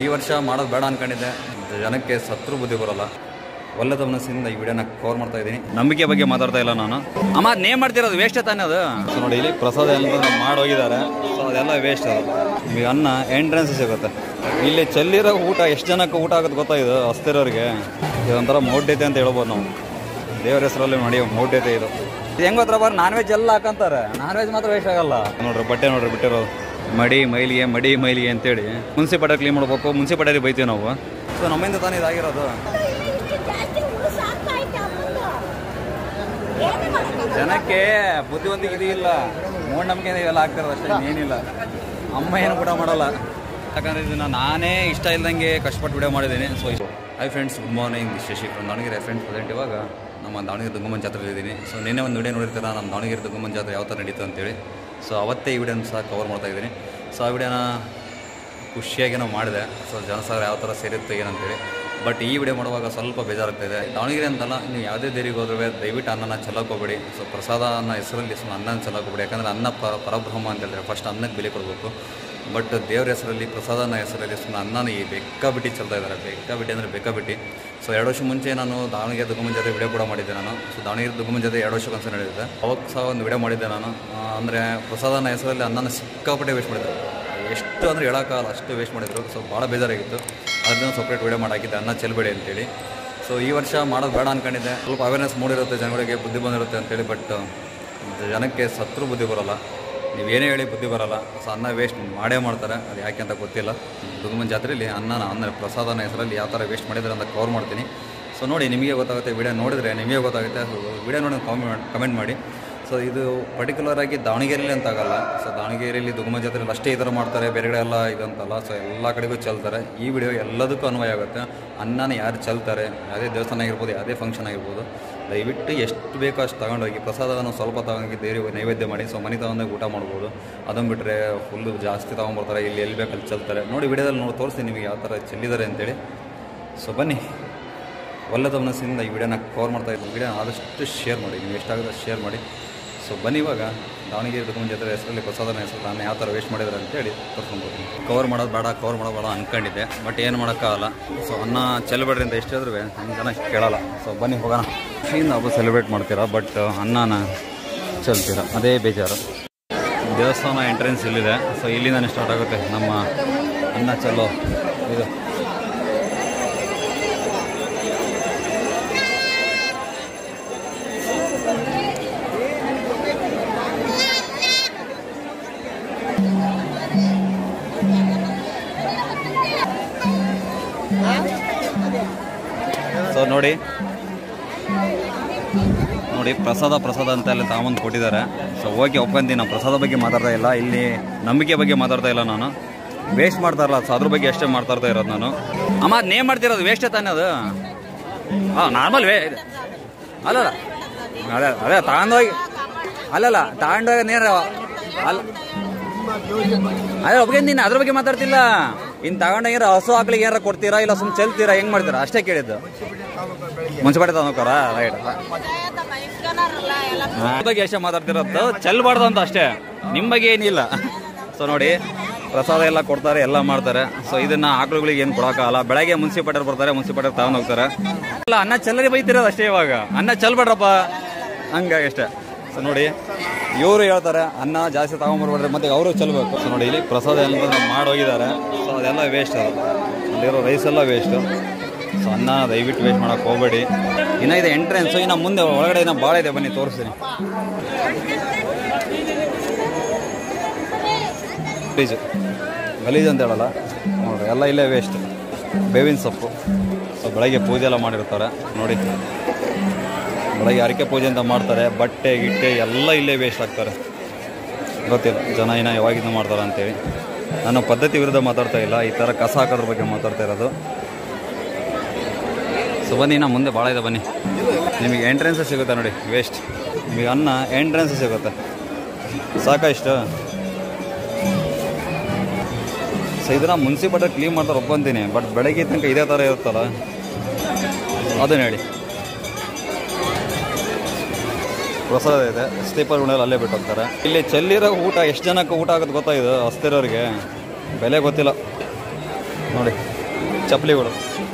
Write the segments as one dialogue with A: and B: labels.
A: ಈ ವರ್ಷ ಮಾಡೋದು ಬೇಡ ಅನ್ಕೊಂಡಿದ್ದೆ ಜನಕ್ಕೆ ಸತ್ರು ಬುದ್ಧಿ ಬರೋಲ್ಲ ಒಲ್ಲದ ಮನಸ್ಸಿಂದ ಈ ವಿಡಿಯೋನ ಕವರ್ ಮಾಡ್ತಾ ಇದ್ದೀನಿ ನಂಬಿಕೆ ಬಗ್ಗೆ ಮಾತಾಡ್ತಾ ಇಲ್ಲ ನಾನು ಅಮ್ಮ ಅದ್ ನೇಮ್ ಮಾಡ್ತಿರೋದು ವೇಸ್ಟ್ ತಾನೇ ಅದು ಸೊ ನೋಡಿ ಇಲ್ಲಿ ಪ್ರಸಾದ ಎಲ್ಲ ಮಾಡೋಗಿದ್ದಾರೆ ಸೊ ಅದೆಲ್ಲ ವೇಸ್ಟ್ ಅದು ನಿಮಗೆ ಅನ್ನ ಎಂಟ್ರೆನ್ಸ್ ಸಿಗುತ್ತೆ ಇಲ್ಲಿ ಚೆಲ್ಲಿರೋ ಊಟ ಎಷ್ಟು ಜನಕ್ಕೆ ಊಟ ಆಗೋದು ಗೊತ್ತಾ ಇದು ಹಸ್ತಿರೋರಿಗೆ ಇದೊಂಥರ ಮೌಢ್ಯತೆ ಅಂತ ಹೇಳ್ಬೋದು ನಾವು ದೇವರ ಹೆಸರಲ್ಲಿ ಮಾಡಿ ಮೌಢ್ಯತೆ ಇದು ಇದು ಹೆಂಗ್ ಗೊತ್ತರ ಬಾರ್ ನಾನ್ ವೆಜ್ ಎಲ್ಲ ಹಾಕಂತಾರೆ ನಾನ್ ವೆಜ್ ಮಾತ್ರ ವೇಸ್ಟ್ ಆಗಲ್ಲ ನೋಡ್ರಿ ಬಟ್ಟೆ ನೋಡ್ರಿ ಬಿಟ್ಟಿರೋದು ಮಡಿ ಮೈಲಿಗೆ ಮಡಿ ಮೈಲಿಗೆ ಅಂತೇಳಿ ಮುನ್ಸಿಪಾಲ್ಟಿ ಕ್ಲೀನ್ ಮಾಡ್ಬೇಕು ಮುನ್ಸಿಪಾಲ್ಟಿ ಬೈತೀವಿ ನಾವು ಸೊ ನಮ್ಮಿಂದ ತಾನೇ ಇದಾಗಿರೋದು
B: ಜಾಸ್ತಿ ಸಾಕಾಯ್ತು ಅಮ್ಮಂದು ಏನು ಮಾಡಕ್ಕಾಗಲ್ಲ
A: ಜನಕ್ಕೆ ಬುದ್ಧಿವಂತಿಕೆ ಇದು ಇಲ್ಲ ಮೂಢನಂಬಿಕೆ ಇವೆಲ್ಲ ಆಗ್ತಿರೋದು ಅಷ್ಟೇ ಏನಿಲ್ಲ ಅಮ್ಮ ಏನು ಕೂಡ ಮಾಡಲ್ಲ ಯಾಕಂದ್ರೆ ಇದನ್ನ ನಾನೇ ಇಷ್ಟ ಇಲ್ದಂಗೆ ಕಷ್ಟಪಟ್ಟು ವಿಡಿಯೋ ಮಾಡಿದ್ದೀನಿ so hi friends good morning Shashi from Davanagere friends present ಇವಾಗ ನಮ್ಮ ದಾವಣಗೆರೆ ದುಗ್ಗಮ್ಮನ ಜಾತ್ರೆ ಇದ್ದೀನಿ ಸೊ ನಿನ್ನೆ ಒಂದು ವಿಡಿಯೋ ನೋಡಿರ್ತೀರ ನಮ್ಮ ದಾವಣಗೆರೆ ದುಗ್ಗಮ್ಮನ ಜಾತ್ರೆ ಯಾವ ಥರ ನಡೀತು ಅಂತೇಳಿ ಸೊ ಅವತ್ತೇ ಈ ವಿಡಿಯೋನ ಸಹ ಕವರ್ ಮಾಡ್ತಾ ಇದ್ದೀನಿ ಸೊ ಆ ವಿಡಿಯೋನ ಖುಷಿಯಾಗಿ ನಾವು ಮಾಡಿದೆ ಸೊ ಜನಸಾಗರ ಯಾವ ಥರ ಸೇರುತ್ತೆ ಏನಂತೇಳಿ ಬಟ್ ಈ ವಿಡಿಯೋ ಮಾಡುವಾಗ ಸ್ವಲ್ಪ ಬೇಜಾರಾಗ್ತಾ ಇದೆ ದಾವಣಗೆರೆ ಅಂತಲ್ಲ ನೀವು ಯಾವುದೇ ದೇರಿಗೆ ಹೋದ್ರೂ ದಯವಿಟ್ಟು ಅನ್ನನ ಚೆಲ್ಲಕ್ಕೆ ಹೋಗ್ಬೇಡಿ ಸೊ ಪ್ರಸಾದ ಅನ್ನೋ ಹೆಸರಲ್ಲಿ ಸುಮ್ಮನೆ ಅನ್ನನ ಚೆಲ್ಲಕ್ಕೆ ಹೋಗ್ಬೇಡಿ ಯಾಕಂದರೆ ಅನ್ನ ಪ ಪರಬ್ರಹ್ಮ ಅಂತ ಹೇಳಿದ್ರೆ ಫಸ್ಟ್ ಅನ್ನಕ್ಕೆ ಬೆಲೆ ಕೊಡಬೇಕು ಬಟ್ ದೇವ್ರ ಹೆಸರಲ್ಲಿ ಪ್ರಸಾದ ಅನ್ನೋ ಹೆಸರಲ್ಲಿ ಸುಮ್ಮನೆ ಅನ್ನನ ಈ ಬೇಕಾಬಿಟ್ಟು ಚೆಲ್ತಾ ಇದ್ದಾರೆ ಬೇಕಾಬಿಟ್ಟು ಅಂದರೆ ಬೇಕಾಬಿಟ್ಟು ಸೊ ಎರಡು ವರ್ಷ ಮುಂಚೆ ನಾನು ದಾವಣಗೆರೆ ದುಗ್ಗಮ್ಮನ ಜೊತೆ ವಿಡಿಯೋ ಕೂಡ ಮಾಡಿದ್ದೆ ನಾನು ಸೊ ದಾವಣಗೆರೆ ದುಗ್ಗಮ್ಮನ ಜೊತೆ ಎರಡು ವರ್ಷಕ್ಕೆ ಒಂದ್ಸಲ ನಡೆದಿದೆ ಅವಾಗ ಸಹ ಒಂದು ವಿಡಿಯೋ ಮಾಡಿದ್ದೆ ನಾನು ಅಂದರೆ ಪ್ರಸಾದ ಅನ್ನೋ ಹೆಸರಲ್ಲಿ ಅನ್ನನ ಸಿಕ್ಕಾಪಟ್ಟೆ ವೇಸ್ಟ್ ಮಾಡಿದ್ರು ಎಷ್ಟು ಅಂದರೆ ಹೇಳೋಕ್ಕಾಗಲ್ಲ ಅಷ್ಟು ವೇಸ್ಟ್ ಮಾಡಿದ್ರು ಸೊ ಭಾಳ ಬೇಜಾರಾಗಿತ್ತು ಅದನ್ನ ಸಪ್ರೇಟ್ ವಿಡಿಯೋ ಮಾಡಾಕಿದ್ದೆ ಅನ್ನ ಚೆಲ್ಬೇಡಿ ಅಂತೇಳಿ ಸೊ ಈ ವರ್ಷ ಮಾಡೋದು ಬೇಡ ಅನ್ಕೊಂಡಿದ್ದೆ ಸ್ವಲ್ಪ ಅವೇರ್ನೆಸ್ ಮೂಡಿರುತ್ತೆ ಜನಗಳಿಗೆ ಬುದ್ಧಿ ಬಂದಿರುತ್ತೆ ಅಂತೇಳಿ ಬಟ್ ಜನಕ್ಕೆ ಸತ್ರು ಬುದ್ಧಿ ಬರೋಲ್ಲ ನೀವೇನೇ ಹೇಳಿ ಬುದ್ಧಿ ಬರೋಲ್ಲ ಸೊ ಅನ್ನ ವೇಸ್ಟ್ ಮಾಡೇ ಮಾಡ್ತಾರೆ ಅದು ಯಾಕೆ ಅಂತ ಗೊತ್ತಿಲ್ಲ ದುಗ್ಗಮ್ಮನ ಜಾತ್ರೆಯಲ್ಲಿ ಅನ್ನನ ಅಂದರೆ ಪ್ರಸಾದನ ಹೆಸರಲ್ಲಿ ಯಾವ ಥರ ವೇಸ್ಟ್ ಮಾಡಿದ್ದಾರೆ ಅಂತ ಕವರ್ ಮಾಡ್ತೀನಿ ಸೊ ನೋಡಿ ನಿಮಗೆ ಗೊತ್ತಾಗುತ್ತೆ ವಿಡಿಯೋ ನೋಡಿದ್ರೆ ನಿಮಗೆ ಗೊತ್ತಾಗುತ್ತೆ ವಿಡಿಯೋ ನೋಡಿ ಕಾಮೆಂಟ್ ಕಮೆಂಟ್ ಮಾಡಿ ಸೊ ಇದು ಪರ್ಟಿಕ್ಯುಲರ್ ಆಗಿ ದಾವಣಗೆರೆಯಲ್ಲಿ ಅಂತ ಆಗಲ್ಲ ಸೊ ದಾವಣಗೆರೆಯಲ್ಲಿ ದುಗ್ಗಮ ಜಾತ್ರೆಯಲ್ಲಿ ಅಷ್ಟೇ ಈ ಥರ ಮಾಡ್ತಾರೆ ಬೇರೆ ಕಡೆ ಎಲ್ಲ ಇದಂತಲ್ಲ ಸೊ ಎಲ್ಲ ಕಡೆಗೂ ಚೆಲ್ತಾರೆ ಈ ವಿಡಿಯೋ ಎಲ್ಲದಕ್ಕೂ ಅನ್ವಯ ಆಗುತ್ತೆ ಅನ್ನನ ಯಾರು ಚೆಲ್ತಾರೆ ಯಾವುದೇ ದೇವಸ್ಥಾನ ಆಗಿರ್ಬೋದು ಯಾವುದೇ ಫಂಕ್ಷನ್ ಆಗಿರ್ಬೋದು ದಯವಿಟ್ಟು ಎಷ್ಟು ಬೇಕೋ ಅಷ್ಟು ತಗೊಂಡೋಗಿ ಪ್ರಸಾದವನ್ನು ಸ್ವಲ್ಪ ತಗೊಂಡೋಗಿ ದೇವರಿಗೆ ನೈವೇದ್ಯ ಮಾಡಿ ಸೊ ಮನೆ ತಗೊಂಡೋಗಿ ಊಟ ಮಾಡ್ಬೋದು ಅದನ್ನು ಬಿಟ್ಟರೆ ಫುಲ್ಲು ಜಾಸ್ತಿ ತೊಗೊಂಬರ್ತಾರೆ ಇಲ್ಲಿ ಎಲ್ಲಿ ಬೇಕಲ್ಲಿ ಚೆಲ್ತಾರೆ ನೋಡಿ ವಿಡಿಯೋದಲ್ಲಿ ನೋಡಿ ತೋರಿಸಿ ನಿಮಗೆ ಯಾವ ಥರ ಚೆಲ್ಲಿದ್ದಾರೆ ಅಂತೇಳಿ ಸೊ ಬನ್ನಿ ಒಲ್ಲದ ಮನಸ್ಸಿಂದ ಈ ವಿಡಿಯೋನ ಕವರ್ ಮಾಡ್ತಾ ಇದ್ದೀನಿ ವಿಡಿಯೋ ಆದಷ್ಟು ಶೇರ್ ಮಾಡಿ ನೀವು ಎಷ್ಟಾಗುತ್ತೆ ಶೇರ್ ಮಾಡಿ ಸೊ ಬನ್ನಿ ಇವಾಗ ದಾವಣಗೆರೆ ದುಗ್ಗಮ ಜಾತ್ರೆ ಹೆಸರಲ್ಲಿ ಪ್ರಸಾದನ ಹೆಸರಲ್ಲಿ ನಾನು ಯಾವ ಥರ ವೇಸ್ಟ್ ಮಾಡಿದ್ದಾರೆ ಅಂತೇಳಿ ತೋರಿಸ್ಕೊಂಬೋದು ಕವರ್ ಮಾಡೋದು ಬೇಡ ಕವರ್ ಮಾಡೋದು ಬೇಡ ಅಂದ್ಕೊಂಡಿದ್ದೆ ಬಟ್ ಏನು ಮಾಡೋಕ್ಕಾಗಲ್ಲ ಸೊ ಅನ್ನ ಚೆಲ್ಲಬೇಡ್ರಿ ಅಂತ ಎಷ್ಟು ಹೇಳಿದ್ರು ಹಂಗೆ ಜನ ಕೇಳಲ್ಲ ಸೊ ಬನ್ನಿ ಹೋಗೋಣ ಖುಷಿಯಿಂದ ಹಬ್ಬ ಸೆಲೆಬ್ರೇಟ್ ಮಾಡ್ತೀರಾ ಬಟ್ ಅನ್ನನ ಚೆಲ್ತೀರಾ ಅದೇ ಬೇಜಾರು ದೇವಸ್ಥಾನ ಎಂಟ್ರೆನ್ಸ್ ಇಲ್ಲಿದೆ ಸೊ ಇಲ್ಲಿಂದಾನೆ ಸ್ಟಾರ್ಟ್ ಆಗುತ್ತೆ ನಮ್ಮ ಅನ್ನ ಚೆಲ್ಲೋ ಇದು ಸೊ ನೋಡಿ ನೋಡಿ ಪ್ರಸಾದ ಪ್ರಸಾದ ಅಂತ ಎಲ್ಲ ತಗೊಂಬಂದು ಕೊಟ್ಟಿದ್ದಾರೆ ಸೊ ಹೋಗಿ ಒಪ್ಕೊಂತೀನಿ ನಾವು ಪ್ರಸಾದ ಬಗ್ಗೆ ಮಾತಾಡ್ತಾ ಇಲ್ಲ ಇಲ್ಲಿ ನಂಬಿಕೆ ಬಗ್ಗೆ ಮಾತಾಡ್ತಾ ಇಲ್ಲ ನಾನು ವೇಸ್ಟ್ ಮಾಡ್ತಾರಲ್ಲ ಸೊ ಅದ್ರ ಬಗ್ಗೆ ಅಷ್ಟೇ ಮಾತಾಡ್ತಾ ಇರೋದು ನಾನು ಅಮ್ಮ ಅದ್ ನೇಮ್ ಮಾಡ್ತಿರೋದು ವೇಸ್ಟೇ ತಾನೇ ಅದು ಹಾಂ ನಾರ್ಮಲ್ ವೇ ಅಲ್ಲಲ್ಲ ಅದೇ ಅದೇ ತಗೊಂಡೋಗಿ ಅಲ್ಲಲ್ಲ ತಗೊಂಡೋಗಿ ನೇರ ಅಲ್ಲ ಅದೇ ಒಪ್ಕೊಂತೀನಿ ಅದ್ರ ಬಗ್ಗೆ ಮಾತಾಡ್ತಿಲ್ಲ ಇನ್ನು ತಗೊಂಡೋಗಿರ ಹಸು ಆಕಳಿಗೆ ಏನಾರ ಕೊಡ್ತೀರಾ ಇಲ್ಲ ಸುಮ್ಮನೆ ಚೆಲ್ತೀರಾ ಹೆಂಗ್ ಮಾಡ್ತೀರಾ ಅಷ್ಟೇ ಕೇಳಿದ್ದು ಮುನ್ಸಿಪಾಲ್ಟಿ ತಗೋಕಾರ ರೈಟ್ ಅದ್ರ ಬಗ್ಗೆ ಅಷ್ಟೇ ಮಾತಾಡ್ತಿರೋದು ಚೆಲ್ಬಾರ್ದು ಅಂತ ಅಷ್ಟೇ ನಿಮ್ಮ ಬಗ್ಗೆ ಏನಿಲ್ಲ ಸೊ ನೋಡಿ ಪ್ರಸಾದ ಎಲ್ಲ ಕೊಡ್ತಾರೆ ಎಲ್ಲ ಮಾಡ್ತಾರೆ ಸೊ ಇದನ್ನ ಆಕಳುಗಳಿಗೆ ಏನು ಕೊಡೋಕ್ಕಾಗಲ್ಲ ಬೆಳಗ್ಗೆ ಮುನ್ಸಿಪಾಲ್ಟಿ ಬರ್ತಾರೆ ಮುನ್ಸಿಪಾಲ್ಟಿ ತಗೊಂಡ್ ಹೋಗ್ತಾರೆ ಅಲ್ಲ ಅನ್ನ ಚೆಲ್ಲರಿ ಬೈತಿರೋದು ಅಷ್ಟೇ ಇವಾಗ ಅನ್ನ ಚೆಲ್ಬೇಡ್ರಪ್ಪ ಹಂಗಾಗಿ ಅಷ್ಟೇ ಸೊ ನೋಡಿ ಇವರು ಹೇಳ್ತಾರೆ ಅನ್ನ ಜಾಸ್ತಿ ತಗೊಂಬರ್ಬೇಡ್ರಿ ಮತ್ತೆ ಅವರು ಚೆಲ್ಬೇಕು ಸೊ ನೋಡಿ ಇಲ್ಲಿ ಪ್ರಸಾದ ಎಲ್ಲ ಮಾಡೋಗಿದ್ದಾರೆ ಸೊ ಅದೆಲ್ಲ ವೇಸ್ಟ್ ಅದು ಅಲ್ಲಿರೋ ರೈಸ್ ಎಲ್ಲ ವೇಸ್ಟು ಸೊ ಅನ್ನ ದಯವಿಟ್ಟು ವೇಸ್ಟ್ ಮಾಡೋಕೆ ಹೋಗಬೇಡಿ ಇನ್ನು ಇದೆ ಎಂಟ್ರೆನ್ಸು ಇನ್ನು ಮುಂದೆ ಒಳಗಡೆ ಇನ್ನೂ ಭಾಳ ಇದೆ ಬನ್ನಿ ತೋರಿಸ್ತೀನಿ ಗಲೀಜು ಗಲೀಜು ಅಂತ ಹೇಳಲ್ಲ ನೋಡ್ರಿ ಎಲ್ಲ ಇಲ್ಲೇ ವೇಸ್ಟ್ ಬೇವಿನ ಸೊಪ್ಪು ಸೊ ಬೆಳಗ್ಗೆ ಪೂಜೆ ಎಲ್ಲ ಮಾಡಿರ್ತಾರೆ ನೋಡಿ ಬೆಳಗ್ಗೆ ಅರಿಕೆ ಪೂಜೆ ಅಂತ ಮಾಡ್ತಾರೆ ಬಟ್ಟೆ ಗಿಟ್ಟೆ ಎಲ್ಲ ಇಲ್ಲೇ ವೇಸ್ಟ್ ಆಗ್ತಾರೆ ಗೊತ್ತಿಲ್ಲ ಜನ ಏನೋ ಯಾವಾಗಿಂದ ಮಾಡ್ತಾರೆ ಅಂತೇಳಿ ನಾನು ಪದ್ಧತಿ ವಿರುದ್ಧ ಮಾತಾಡ್ತಾ ಇಲ್ಲ ಈ ಥರ ಕಸ ಹಾಕೋದ್ರ ಬಗ್ಗೆ ಮಾತಾಡ್ತಾ ಇರೋದು ಸೊ ಬನ್ನಿ ನಾ ಮುಂದೆ ಭಾಳ ಇದೆ ಬನ್ನಿ ನಿಮಗೆ ಎಂಟ್ರೆನ್ಸ್ ಸಿಗುತ್ತೆ ನೋಡಿ ವೇಸ್ಟ್ ನಿಮಗೆ ಅನ್ನ ಎಂಟ್ರೆನ್ಸ್ ಸಿಗುತ್ತೆ ಸಾಕಾ ಇಷ್ಟು ಸೊ ಇದನ್ನ ಮುನ್ಸಿಪಾಲ್ಟಿ ಕ್ಲೀನ್ ಮಾಡ್ತಾರೆ ಒಪ್ಪಂತೀನಿ ಬಟ್ ಬೆಳಗ್ಗೆ ತನಕ ಇದೇ ಥರ ಇರುತ್ತಲ್ಲ ಅದನ್ನ ಹೇಳಿ ಪ್ರಸಾದ ಇದೆ ಸ್ಲೀಪರ್ ಗುಣದಲ್ಲಿ ಅಲ್ಲೇ ಬಿಟ್ಟು ಹೋಗ್ತಾರೆ ಇಲ್ಲಿ ಚೆಲ್ಲಿರೋ ಊಟ ಎಷ್ಟು ಜನಕ್ಕೆ ಊಟ ಆಗೋದು ಗೊತ್ತಾ ಇದು ಹಸ್ತಿರೋರಿಗೆ ಬೆಲೆ ಗೊತ್ತಿಲ್ಲ ನೋಡಿ ಚಪ್ಪಲಿಗಳು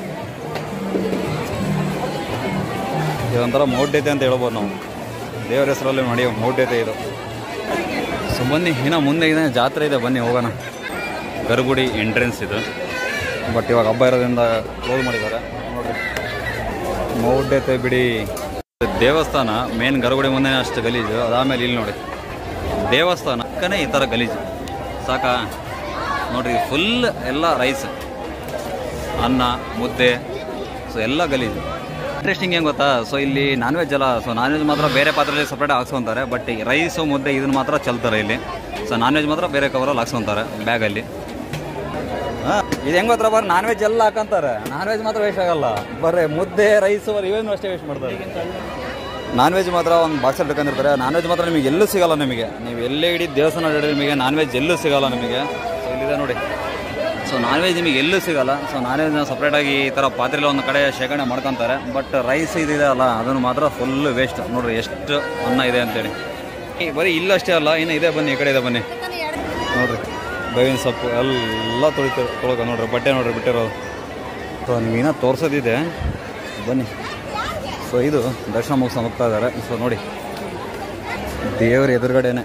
A: ಇದೊಂಥರ ಮೌಢ್ಯತೆ ಅಂತ ಹೇಳ್ಬೋದು ನಾವು ದೇವರ ಹೆಸರಲ್ಲಿ ನಡೆಯೋ ಮೌಢ್ಯತೆ ಇದು ಸೊ ಬನ್ನಿ ಇನ್ನು ಮುಂದೆ ಇದೆ ಜಾತ್ರೆ ಇದೆ ಬನ್ನಿ ಹೋಗೋಣ ಗರ್ಗುಡಿ ಎಂಟ್ರೆನ್ಸ್ ಇದು ಬಟ್ ಇವಾಗ ಹಬ್ಬ ಇರೋದ್ರಿಂದ ಕ್ಲೋಸ್ ಮಾಡಿದ್ದಾರೆ ನೋಡ್ರಿ ಮೌಢ್ಯತೆ ಬಿಡಿ ದೇವಸ್ಥಾನ ಮೇನ್ ಗರ್ಗುಡಿ ಮುಂದೆ ಅಷ್ಟು ಗಲೀಜು ಅದಾದಮೇಲೆ ಇಲ್ಲಿ ನೋಡಿ ದೇವಸ್ಥಾನ ಅಕ್ಕನೇ ಈ ಥರ ಗಲೀಜು ಸಾಕಾ ನೋಡ್ರಿ ಫುಲ್ ಎಲ್ಲ ರೈಸ್ ಅನ್ನ ಮುದ್ದೆ ಸೊ ಎಲ್ಲ ಗಲೀಜು ಇಂಟ್ರೆಸ್ಟಿಂಗ್ ಏನು ಗೊತ್ತಾ ಸೊ ಇಲ್ಲಿ ನಾನ್ ವೆಜ್ ಅಲ್ಲ ಸೊ ನಾನ್ ವೆಜ್ ಮಾತ್ರ ಬೇರೆ ಪಾತ್ರೆಯಲ್ಲಿ ಸಪ್ರೇಟ್ ಹಾಕ್ಸ್ಕೊಂತಾರೆ ಬಟ್ ಈ ರೈಸು ಮುದ್ದೆ ಇದನ್ನು ಮಾತ್ರ ಚೆಲ್ತಾರೆ ಇಲ್ಲಿ ಸೊ ನಾನ್ ವೆಜ್ ಮಾತ್ರ ಬೇರೆ ಕವರಲ್ಲಿ ಹಾಕ್ಸ್ಕೊಂತಾರೆ ಬ್ಯಾಗಲ್ಲಿ ಹಾಂ ಇದು ಹೆಂಗೆ ಗೊತ್ತಾ ಬರ್ರಿ ನಾನ್ ವೆಜ್ ಎಲ್ಲ ಹಾಕಂತಾರೆ ನಾನ್ ವೆಜ್ ಮಾತ್ರ ವೇಸ್ಟ್ ಆಗಲ್ಲ ಬರ್ರಿ ಮುದ್ದೆ ರೈಸು ಇವೇನು ಅಷ್ಟೇ ವೇಸ್ಟ್ ಮಾಡ್ತಾರೆ ನಾನ್ ವೆಜ್ ಮಾತ್ರ ಒಂದು ಬಾಕ್ಸಲ್ಲಿ ಬೇಕಂದಿರ್ತಾರೆ ನಾನ್ ವೆಜ್ ಮಾತ್ರ ನಿಮಗೆ ಎಲ್ಲೂ ಸಿಗಲ್ಲ ನಿಮಗೆ ನೀವು ಎಲ್ಲೇ ಇಡೀ ದೇವಸ್ಥಾನ ಅಡ್ಡಾಡಿ ನಿಮಗೆ ನಾನ್ ವೆಜ್ ಎಲ್ಲೂ ಸಿಗಲ್ಲ ನಿಮಗೆ ಸೊ ಇಲ್ಲಿದೆ ನೋಡಿ ಸೊ ನಾನ್ ವೆಜ್ ನಿಮಗೆ ಎಲ್ಲೂ ಸಿಗಲ್ಲ ಸೊ ನಾನ್ ವೆಜ್ನ ಸಪ್ರೇಟಾಗಿ ಈ ಥರ ಪಾತ್ರೆಲಿ ಒಂದು ಕಡೆ ಶೇಖರಣೆ ಮಾಡ್ಕೊತಾರೆ ಬಟ್ ರೈಸ್ ಇದಿದೆ ಅಲ್ಲ ಅದನ್ನು ಮಾತ್ರ ಫುಲ್ ವೇಸ್ಟ್ ನೋಡ್ರಿ ಎಷ್ಟು ಅನ್ನ ಇದೆ ಅಂತೇಳಿ ಈ ಬರೀ ಇಲ್ಲಷ್ಟೇ ಅಲ್ಲ ಇನ್ನು ಇದೆ ಬನ್ನಿ ಈ ಕಡೆ ಇದೆ ಬನ್ನಿ ನೋಡ್ರಿ ಬೇವಿನ ಸೊಪ್ಪು ಎಲ್ಲ ತೊಳಿತಾರೆ ತೊಳಕ ನೋಡ್ರಿ ಬಟ್ಟೆ ನೋಡ್ರಿ ಬಿಟ್ಟಿರೋದು ಸೊ ನೀವೇನೋ ತೋರಿಸೋದಿದೆ ಬನ್ನಿ ಸೊ ಇದು ದರ್ಶನ ಮುಗಿಸ್ಕೊಂಡು ಹೋಗ್ತಾ ಇದ್ದಾರೆ ಸೊ ನೋಡಿ ದೇವ್ರ ಎದುರುಗಡೆನೆ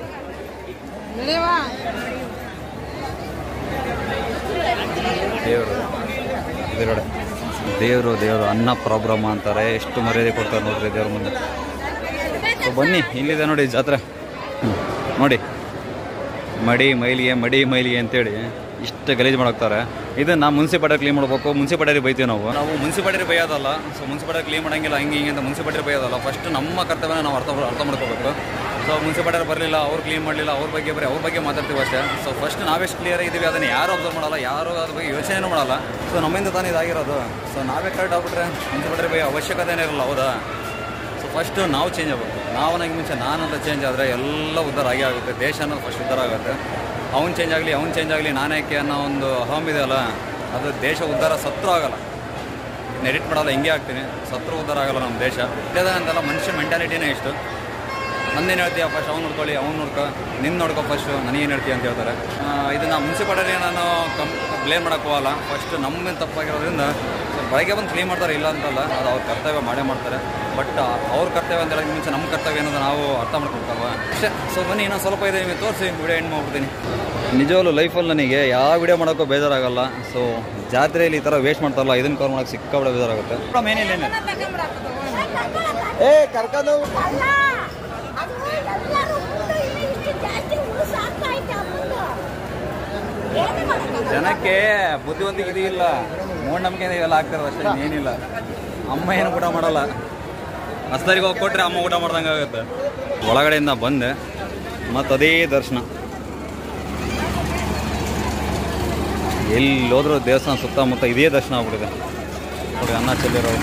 A: ದೇವರು ಎದುರುಗಡೆ ದೇವರು ದೇವರು ಅನ್ನ ಪರಬ್ರಹ್ಮ ಅಂತಾರೆ ಎಷ್ಟು ಮರ್ಯಾದೆ ಕೊಡ್ತಾರೆ ನೋಡ್ರಿ ದೇವ್ರ ಮುಂದೆ ಸೊ ಬನ್ನಿ ಇಲ್ಲಿದೆ ನೋಡಿ ಜಾತ್ರೆ ಹ್ಮ್. ನೋಡಿ ಮಡಿ ಮೈಲಿಗೆ ಮಡಿ ಮೈಲಿಗೆ ಅಂತೇಳಿ ಇಷ್ಟು ಗಲೀಜು ಮಾಡಾಕ್ತಾರೆ ಇದನ್ನ ಮುನ್ಸಿಪಾಲ್ಟಿ ಕ್ಲೀನ್ ಮಾಡಬೇಕು ಮುನ್ಸಿಪಾಲ್ಟಿ ಬೈತೀವಿ ನಾವು ನಾವು ಮುನ್ಸಿಪಾಲ್ಟಿ ಬೈಯೋದಲ್ಲ ಸೊ ಮುನ್ಸಿಪಾಲ್ಟಿ ಕ್ಲೀನ್ ಮಾಡಂಗಿಲ್ಲ ಹಂಗೆ ಹಿಂಗೆ ಅಂತ ಮುನ್ಸಿಪಾಲ್ಟಿ ಬೈಯೋದಲ್ಲ ಫಸ್ಟ್ ನಮ್ಮ ಕರ್ತವ್ಯನ ನಾವು ಅರ್ಥ ಅರ್ಥ ಮಾಡ್ಕೋಬೇಕು ಸೊ ಮುನ್ಸಿಪಾಲ್ಟಿ ಬರಲಿಲ್ಲ ಅವ್ರು ಕ್ಲೀನ್ ಮಾಡಲಿಲ್ಲ ಅವ್ರ ಬಗ್ಗೆ ಬರೀ ಅವ್ರ ಬಗ್ಗೆ ಮಾತಾಡ್ತೀವಿ ಅಷ್ಟೇ ಸೊ ಫಸ್ಟ್ ನಾವೆಷ್ಟು ಕ್ಲಿಯರ್ ಆಗಿದ್ದೀವಿ ಅದನ್ನು ಯಾರು ಅಬ್ಸರ್ವ್ ಮಾಡಲ್ಲ ಯಾರು ಅದ್ರ ಬಗ್ಗೆ ಯೋಚನೆನೂ ಮಾಡಲ್ಲ ಸೊ ನಮ್ಮಿಂದ ತಾನೇ ಇದಾಗಿರೋದು ಸೊ ನಾವೇ ಕರೆಕ್ಟ್ ಆಗ್ಬಿಟ್ರೆ ಮುನ್ಸಿಪಾಲ್ಟಿ ಬೈ ಅವಶ್ಯಕತೆನೇ ಇರಲ್ಲ ಹೌದಾ ಸೊ ಫಸ್ಟು ನಾವು ಚೇಂಜ್ ಆಗಬೇಕು ನಾವು ನನಗೆ ಮುಂಚೆ ನಾನು ಅಂತ ಚೇಂಜ್ ಆದರೆ ಎಲ್ಲ ಉದ್ಧಾರ ಆಗೇ ಆಗುತ್ತೆ ದೇಶ ಅನ್ನೋದು ಫಸ್ಟ್ ಉದ್ಧಾರ ಆಗುತ್ತೆ ಅವ್ನು ಚೇಂಜ್ ಆಗಲಿ ಅವ್ನು ಚೇಂಜ್ ಆಗಲಿ ನಾನೇಕೆ ಅನ್ನೋ ಒಂದು ಅಹಂ ಇದೆಯಲ್ಲ ಅದು ದೇಶ ಉದ್ಧಾರ ಸತ್ರು ಆಗಲ್ಲ ಎಡಿಟ್ ಮಾಡಲ್ಲ ಹಿಂಗೆ ಆಗ್ತೀನಿ ಸತ್ರು ಉದ್ಧಾರ ಆಗಲ್ಲ ನಮ್ಮ ದೇಶ ಇದೇ ಅಂತಲ್ಲ ಮನುಷ್ಯ ಮೆಂಟಾಲಿಟಿನೇ ಇಷ್ಟು ನಂದೇನು ಹೇಳ್ತೀಯ ಫಸ್ಟ್ ಅವ್ನು ನೋಡ್ಕೊಳ್ಳಿ ಅವ್ನು ನೋಡ್ಕೊ ನಿನ್ನ ನೋಡ್ಕೊ ಫಸ್ಟು ನನಗೇನು ಹೇಳ್ತೀಯ ಅಂತ ಹೇಳ್ತಾರೆ ಆ, ಇದನ್ನ ಮುನ್ಸಿಪಾಲ್ಟಿ ನಾನು ಕಮ್ ಬ್ಲೇಮ್ ಮಾಡೋಕ್ಕೆ ಹೋಗಲ್ಲ ಫಸ್ಟ್ ನಮ್ಮ ತಪ್ಪಾಗಿರೋದ್ರಿಂದ ಬೆಳಗ್ಗೆ ಬಂದು ಕ್ಲೀನ್ ಮಾಡ್ತಾರೆ ಇಲ್ಲ ಅಂತಲ್ಲ ಅದು ಅವ್ರ ಕರ್ತವ್ಯ ಮಾಡೇ ಮಾಡ್ತಾರೆ ಬಟ್ ಅವ್ರ ಕರ್ತವ್ಯ ಅಂತ ಹೇಳೋಕೆ ಮುಂಚೆ ನಮ್ಮ ಕರ್ತವ್ಯ ಅನ್ನೋದು ನಾವು ಅರ್ಥ ಮಾಡ್ಕೊಳ್ತಾವ ಅಷ್ಟೇ ಸೊ ಬನ್ನಿ ಇನ್ನೂ ಸ್ವಲ್ಪ ಇದೆ ನಿಮಗೆ ತೋರಿಸಿ ವಿಡಿಯೋ ಎಂಡ್ ಮಾಡ್ಬಿಡ್ತೀನಿ ನಿಜವಾಗ್ಲೂ ಲೈಫಲ್ಲಿ ನನಗೆ ಯಾವ ವಿಡಿಯೋ ಮಾಡೋಕ್ಕೂ ಬೇಜಾರಾಗಲ್ಲ ಸೊ ಜಾತ್ರೆಯಲ್ಲಿ ಈ ಥರ ವೇಸ್ಟ್ ಮಾಡ್ತಾರಲ್ಲ ಇದನ್ನ ಕವರ್ ಮಾಡೋಕ್ಕೆ ಸಿಕ್ಕಾಬಿಡ ಬೇಜಾರಾಗುತ್ತೆ ಏನಿಲ್ಲ ಏ ಕರ್ಕೊಂಡು
B: ಅಲ್ಲ ಅದು ಎಲ್ಲರೂ ಮುಂದೆ ಇಲ್ಲಿ ಇಷ್ಟು ಜಾಸ್ತಿ ಹುಳು ಸಾಕಾಯ್ತು ಆ ಮುಂದೆ ಏನು ಮಾಡಕ್ಕಾಗಲ್ಲ.
A: ಜನಕ್ಕೆ ಬುದ್ಧಿವಂತಿಕೆ ಇದು ಇಲ್ಲ ಮೂಢನಂಬಿಕೆ ಇವೆಲ್ಲ ಆಗ್ತಾರೆ ಅಷ್ಟೇ ಏನಿಲ್ಲ ಅಮ್ಮ ಏನು ಊಟ ಮಾಡಲ್ಲ ಹಸ್ತರಿಗೆ ಹೋಗಿ ಕೊಟ್ರೆ ಅಮ್ಮ ಊಟ ಮಾಡ್ದಂಗೆ ಆಗುತ್ತೆ ಒಳಗಡೆಯಿಂದ ಬಂದೆ ಮತ್ತು ಅದೇ ದರ್ಶನ ಎಲ್ಲಿ ಹೋದ್ರೂ ದೇವಸ್ಥಾನ ಸುತ್ತಮುತ್ತ ಇದೇ ದರ್ಶನ ಆಗ್ಬಿಟ್ಟಿದೆ ನೋಡಿ ಅನ್ನ ಚೆಲ್ಲಿರೋದು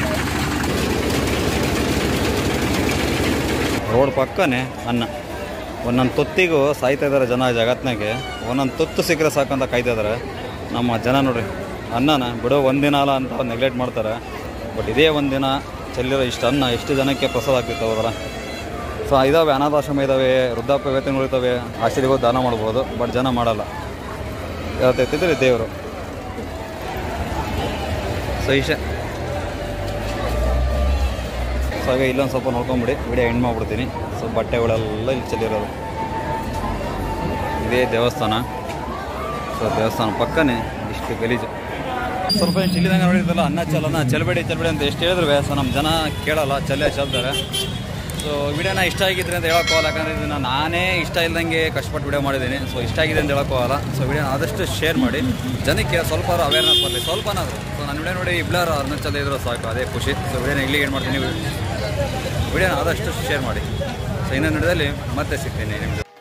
A: ರೋಡ್ ಪಕ್ಕನೇ ಅನ್ನ ಒಂದೊಂದು ತೊತ್ತಿಗೂ ಸಾಯ್ತಾ ಇದ್ದಾರೆ ಜನ ಜಗತ್ನಾಗೆ ಒಂದೊಂದು ತುತ್ತು ಸಿಕ್ಕರೆ ಸಾಕಂತ ಕಾಯ್ತಾ ಇದ್ದಾರೆ ನಮ್ಮ ಜನ ನೋಡ್ರಿ ಅನ್ನನ ಬಿಡೋ ಒಂದಿನ ಅಲ್ಲ ಅಂತ ನೆಗ್ಲೆಕ್ಟ್ ಮಾಡ್ತಾರೆ ಬಟ್ ಇದೇ ಒಂದಿನ ಚೆಲ್ಲಿರೋ ಇಷ್ಟು ಅನ್ನ ಎಷ್ಟು ಜನಕ್ಕೆ ಪ್ರಸಾದ ಆಗ್ತಿತ್ತು ಅವರ ಸೊ ಇದಾವೆ ಅನಾಥಾಶ್ರಮ ಇದ್ದಾವೆ ವೃದ್ಧಾಪ್ಯ ವೇತನಗಳು ಇದ್ದಾವೆ ಆಶ್ರಯಗಳು ದಾನ ಮಾಡ್ಬೋದು ಬಟ್ ಜನ ಮಾಡಲ್ಲ ಯಾವತ್ತಿದ್ರೆ ದೇವರು ಸೊ ಇಷ್ಟೇ ಸೊ ಹಾಗೆ ಇಲ್ಲೊಂದು ಸ್ವಲ್ಪ ನೋಡ್ಕೊಂಬಿಡಿ ವಿಡಿಯೋ ಎಂಡ್ ಮಾಡ್ಬಿಡ್ತೀನಿ ಸೊ ಬಟ್ಟೆಗಳೆಲ್ಲ ಇಲ್ಲಿ ಚೆಲ್ಲಿರೋದು ಇದೇ ದೇವಸ್ಥಾನ ಸೊ ದೇವಸ್ಥಾನ ಪಕ್ಕನೇ ಇಷ್ಟು ಗಲೀಜು ಸ್ವಲ್ಪ ಇಷ್ಟು ಇಲ್ಲಿದಂಗೆ ನೋಡಿರ್ತಲ್ಲ ಅನ್ನ ಚೆಲ್ಲೋಣ ಚೆಲ್ಬೇಡಿ ಚೆಲ್ಬೇಡಿ ಅಂತ ಎಷ್ಟು ಹೇಳಿದ್ರು ಸೊ ನಮ್ಮ ಜನ ಕೇಳಲ್ಲ ಚೆಲ್ಲೇ ಚೆಲ್ತಾರೆ ಸೊ ವಿಡಿಯೋನ ಇಷ್ಟ ಆಗಿದ್ರೆ ಅಂತ ಹೇಳೋಕ್ಕೋಗಲ್ಲ ಯಾಕಂದರೆ ಇದನ್ನು ನಾನೇ ಇಷ್ಟ ಇಲ್ದಂಗೆ ಕಷ್ಟಪಟ್ಟು ವಿಡಿಯೋ ಮಾಡಿದ್ದೀನಿ ಸೊ ಇಷ್ಟ ಆಗಿದೆ ಅಂತ ಹೇಳೋಕ್ಕೋಗಲ್ಲ ಸೊ ವಿಡಿಯೋನ ಆದಷ್ಟು ಶೇರ್ ಮಾಡಿ ಜನಕ್ಕೆ ಸ್ವಲ್ಪ ಅವೇರ್ನೆಸ್ ಬರಲಿ ಸ್ವಲ್ಪನಾದರೂ ಸೊ ನನ್ನ ವಿಡಿಯೋ ನೋಡಿ ಇಬ್ಬರು ಅದನ್ನ ಚೆಲ್ಲ ಇದ್ರು ಸಾಕು ಅದೇ ಖುಷಿ ಸೊ ವಿಡಿಯೋನ ಇಲ್ಲಿಗೆ ಏನು ಮಾಡ್ತೀನಿ ವಿಡಿಯೋನ ಆದಷ್ಟು ಶೇರ್ ಮಾಡಿ ಸೊ ಇನ್ನೊಂದು ವಿಡಿಯೋದಲ್ಲಿ ಮತ್ತೆ ಸಿಗ್ತೀನಿ ನಿಮ್ಮದು